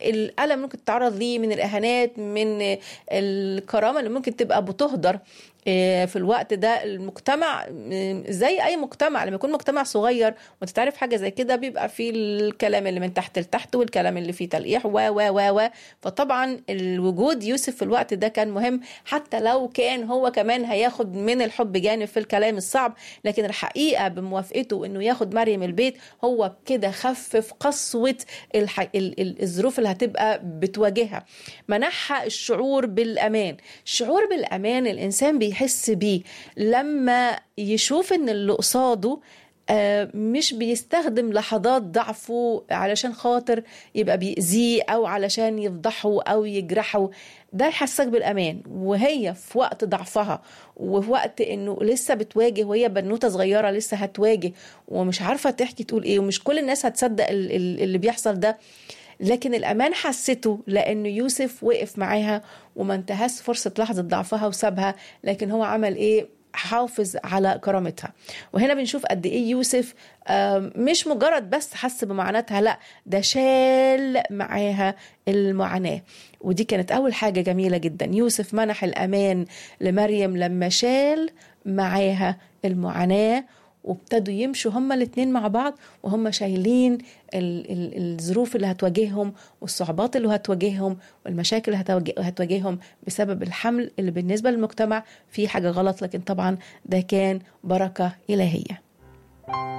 الالم ممكن تتعرض ليه من الاهانات من الكرامه اللي ممكن تبقى بتهدر في الوقت ده المجتمع زي اي مجتمع لما يكون مجتمع صغير وانت تعرف حاجه زي كده بيبقى فيه الكلام اللي من تحت لتحت والكلام اللي فيه تلقيح و و و و فطبعا الوجود يوسف في الوقت ده كان مهم حتى لو كان هو كمان هياخد من الحب جانب في الكلام الصعب لكن الحقيقه بموافقته انه ياخد مريم البيت هو كده خفف قسوه الح... ال... ال... الظروف اللي هتبقى بتواجهها منحها الشعور بالامان الشعور بالامان الانسان بي بيحس بيه لما يشوف ان اللي قصاده مش بيستخدم لحظات ضعفه علشان خاطر يبقى بيأذيه او علشان يفضحه او يجرحه ده يحسسك بالامان وهي في وقت ضعفها وفي وقت انه لسه بتواجه وهي بنوته صغيره لسه هتواجه ومش عارفه تحكي تقول ايه ومش كل الناس هتصدق اللي بيحصل ده لكن الأمان حسته لأنه يوسف وقف معاها وما انتهز فرصة لحظة ضعفها وسابها لكن هو عمل إيه حافظ على كرامتها وهنا بنشوف قد ايه يوسف مش مجرد بس حس بمعاناتها لا ده شال معاها المعاناه ودي كانت اول حاجه جميله جدا يوسف منح الامان لمريم لما شال معاها المعاناه وابتدوا يمشوا هما الاتنين مع بعض وهم شايلين الظروف اللي هتواجههم والصعوبات اللي هتواجههم والمشاكل اللي هتواجههم بسبب الحمل اللي بالنسبة للمجتمع فيه حاجة غلط لكن طبعا ده كان بركة إلهية